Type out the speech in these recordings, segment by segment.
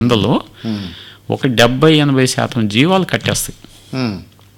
అందులో ఒక డెబ్బై ఎనభై శాతం జీవాలు కట్టేస్తాయి ఉమ్,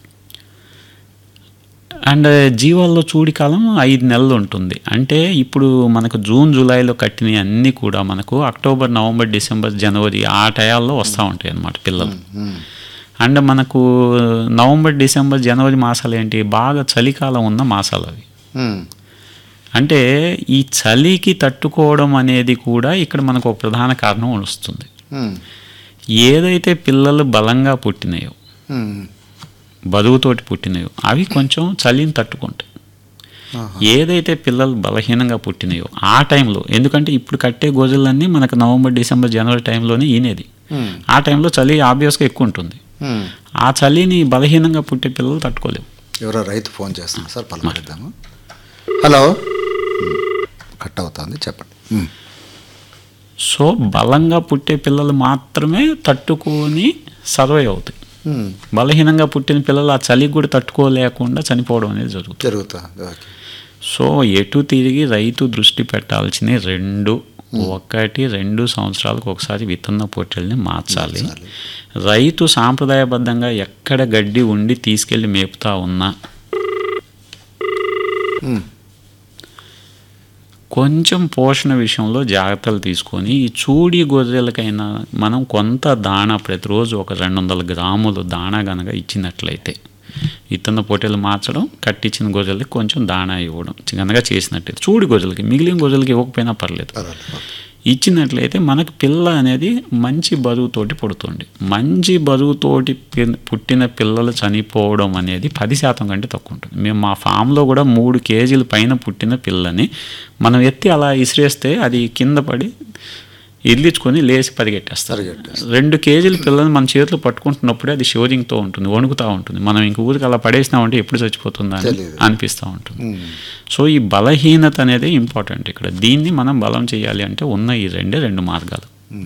అండ్ జీవాల్లో చూడి కాలం ఐదు నెలలు ఉంటుంది అంటే ఇప్పుడు మనకు జూన్ జూలైలో కట్టినవి అన్నీ కూడా మనకు అక్టోబర్ నవంబర్ డిసెంబర్ జనవరి ఆ టయాల్లో వస్తూ ఉంటాయి అన్నమాట పిల్లలు ఉమ్, అండ్ మనకు నవంబర్ డిసెంబర్ జనవరి మాసాలు ఏంటి బాగా చలికాలం ఉన్న మాసాలు అవి ఉమ్, అంటే ఈ చలికి తట్టుకోవడం అనేది కూడా ఇక్కడ మనకు ఒక ప్రధాన కారణం వస్తుంది ఉమ్, ఏదైతే పిల్లలు బలంగా పుట్టినాయో ఉమ్, బరువుతోటి పుట్టినాయో అవి కొంచెం చలిని తట్టుకుంటాయి ఆహా. ఏదైతే పిల్లలు బలహీనంగా పుట్టినాయో ఆ టైంలో ఎందుకంటే ఇప్పుడు కట్టే గోజులన్నీ మనకు నవంబర్ డిసెంబర్ జనవరి టైంలోనే ఈనేది ఉమ్, ఆ టైంలో చలి ఆబ్వియస్గా ఎక్కువ ఉంటుంది ఉమ్. ఆ చలిని బలహీనంగా పుట్టే పిల్లలు తట్టుకోలేవు ఎవరో రైతు ఫోన్ చేస్తున్నారు సార్ పలకరిద్దాము హలో ఉమ్, కట్ అవుతుంది చెప్పండి ఉమ్, సో బలంగా పుట్టే పిల్లలు మాత్రమే తట్టుకొని సర్వైవ్ అవుతాయి ఉమ్, బలహీనంగా పుట్టిన పిల్లలు ఆ చలికి కూడా తట్టుకోలేకుండా చనిపోవడం అనేది జరుగుతుంది జరుగుతుంది ఓకే సో ఎటు తిరిగి రైతు దృష్టి పెట్టాల్సిన రెండు ఒకటి రెండు సంవత్సరాలకు ఒకసారి విత్తన పొట్టెల్ని మార్చాలి మార్చాలి. రైతు సాంప్రదాయబద్ధంగా ఎక్కడ గడ్డి ఉండి తీసుకెళ్ళి మేపుతా ఉన్నా ఉమ్, కొంచెం పోషణ విషయంలో జాగ్రత్తలు తీసుకొని ఈ చూడి గొర్రెలకైనా మనం కొంత దాణా ప్రతిరోజు ఒక రెండు వందల గ్రాములు దాణా గనక ఇచ్చినట్లయితే ఇత్తన పొట్టెలు మార్చడం కట్టించిన గొర్రెలకి కొంచెం దాణా ఇవ్వడం గనక చేసినట్లయితే చూడి గొర్రెలకి మిగిలిన గొర్రెలకి ఇవ్వకపోయినా పర్లేదు పర్వాలేదు ఓకే. ఇచ్చినట్లయితే మనకు పిల్ల అనేది మంచి బరువుతోటి పుడుతుంది మంచి బరువుతోటి పి- పుట్టిన పిల్లలు చనిపోవడం అనేది పది శాతం కంటే తక్కువ ఉంటుంది మేము మా ఫామ్లో కూడా మూడు కేజీల పైన పుట్టిన పిల్లని మనం ఎత్తి అలా ఇసిరేస్తే అది కింద పడి ఇల్లించుకొని లేచి పరిగెట్టేస్తారు పరిగెట్టేస్తారు. రెండు కేజీల పిల్లని మన చేతిలో పట్టుకుంటున్నప్పుడే అది షోరింగ్తో ఉంటుంది వణుకుతూ ఉంటుంది మనం ఇంక ఊరికి అలా పడేసినామంటే ఎప్పుడు చచ్చిపోతుందా అని తెలీదు. అనిపిస్తూ ఉంటుంది ఉమ్, సో ఈ బలహీనత అనేది ఇంపార్టెంట్ ఇక్కడ దీన్ని మనం బలం చేయాలి అంటే ఉన్న ఈ రెండే రెండు మార్గాలు um.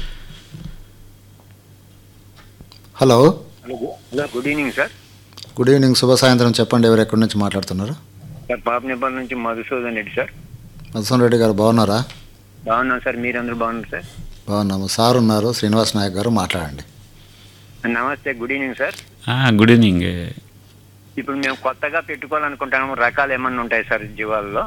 Hello hello hello good evening sir good evening శుభ సాయంత్రం చెప్పండి ఎవరు ఎక్కడి నుంచి మాట్లాడుతున్నారు సార్ పాపనేపల్లి నుంచి మధుసూదన్ రెడ్డి సార్ మధుసూన్ రెడ్డి గారు బాగున్నారా బాగున్నాం సార్ మీరందరూ బాగున్నారు సార్ బాగున్నాము సార్ ఉన్నారు శ్రీనివాస్ నాయక్ గారు మాట్లాడండి నమస్తే గుడ్ ఈవినింగ్ సార్ ఆ, గుడ్ ఈవినింగ్ ఇప్పుడు మేము కొత్తగా పెట్టుకోవాలనుకుంటున్నాము రకాలు ఏమన్నా ఉంటాయి సార్ జీవాల్లో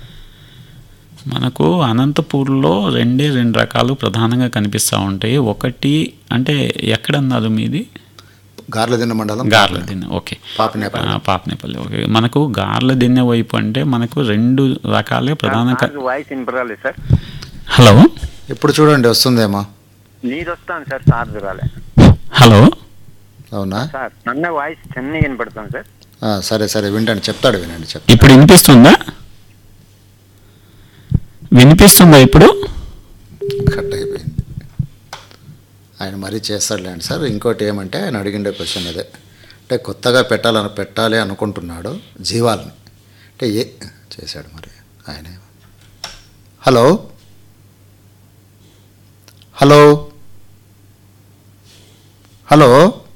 మనకు అనంతపూర్లో రెండే రెండు రకాలు ప్రధానంగా కనిపిస్తూ ఉంటాయి ఒకటి అంటే ఎక్కడన్నారు మీది గార్ల దిన్న మండలం గార్ల దిన్నె ఓకే పాపినేపల్లి. ఆ, పాపనేపల్లి ఓకే మనకు గార్ల దిన్నె వైపు అంటే మనకు రెండు రకాలే ప్రధాన క- నాకు వాయిస్ వినపరాలేదు సార్ హలో ఇప్పుడు చూడండి వస్తుందేమో నీది వస్తాను సార్ సార్ రాలే హలో అవునా సార్ అన్న వాయిస్ చిన్నగా వినపడుతుంది సార్ ఆ, సరే సరే వింటండి చెప్తాడు వినండి చెప్తాడు ఇప్పుడు వినిపిస్తుందా వినిపిస్తుందా ఇప్పుడు కట్ అయిపోయింది ఆయన మరీ చేస్తాడులేండి సార్ ఇంకోటి ఏమంటే ఆయన అడిగిండే క్వశ్చన్ అదే అంటే కొత్తగా పెట్టాలని పెట్టాలి అనుకుంటున్నాడు జీవాలని అంటే ఏ చేశాడు మరి ఆయన హలో హలో హలో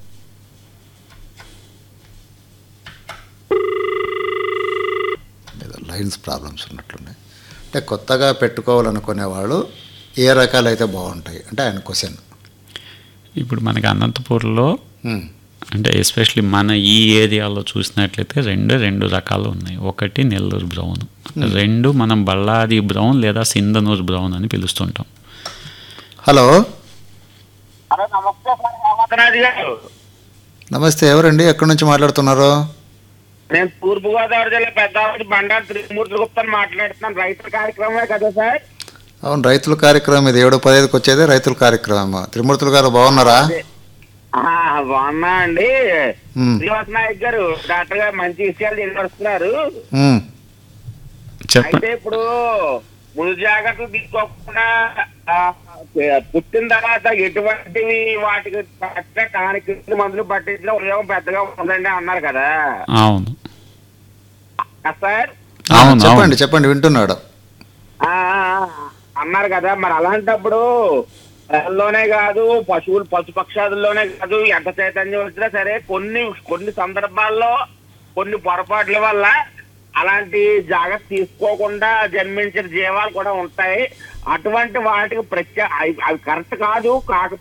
ఏదో లైన్స్ ప్రాబ్లమ్స్ ఉన్నట్లున్నాయి అంటే కొత్తగా పెట్టుకోవాలనుకునే వాళ్ళు ఏ రకాలైతే బాగుంటాయి అంటే ఆయన క్వశ్చన్ ఇప్పుడు మనకి అనంతపూర్లో అంటే ఎస్పెషలీ మన ఈ ఏరియాలో చూసినట్లయితే రెండు రెండు రకాలు ఉన్నాయి ఒకటి నెల్లూరు బ్రౌన్ రెండు మనం బళ్ళారి బ్రౌన్ లేదా సింధనూరు బ్రౌన్ అని పిలుస్తుంటాం హలో హలో నమస్తే సార్ రామనాథ్ గారు నమస్తే ఎవరండి ఎక్కడి నుంచి మాట్లాడుతున్నారు నేను తూర్పుగోదావరి జిల్లా పెద్దావతి బండారు త్రిమూర్తి గుప్తా మాట్లాడుతున్నాను రైతుల కార్యక్రమమే కదా సార్ అవును రైతుల కార్యక్రమం ఇది ఏడు పదహైదుకి వచ్చేదే రైతుల కార్యక్రమం త్రిమూర్తులు గారు బాగున్నారా ఆ, బాగున్నా అండి ఉమ్, శ్రీనివాస్ నాయక్ గారు డాక్టర్ గారు మంచి విషయాలు తెలియపరుస్తున్నారు ఉమ్, చెప్పండి అయితే ఇప్పుడు ముందు జాగ్రత్తలు తీసుకోకుండా ఆ, పుట్టిన తర్వాత ఎటువంటివి వాటికి పట్ట కానికి మందులు పట్టించిన ఉపయోగం పెద్దగా ఉందండి అన్నారు కదా అవును ఆ, సార్ అవును చెప్పండి అవును చెప్పండి వింటున్నాడు ఆ, ఆ, అన్నారు కదా మరి అలాంటప్పుడు ప్రజల్లోనే కాదు పశువులు పశుపక్షాదుల్లోనే కాదు ఎంత చైతన్యం వచ్చినా సరే కొన్ని కొన్ని సందర్భాల్లో కొన్ని పొరపాట్ల వల్ల అలాంటి జాగ్రత్త తీసుకోకుండా జన్మించిన జీవాలు కూడా ఉంటాయి అటువంటి వాటికి ప్రత్యేక అవి అవి కరెక్ట్ కాదు కాక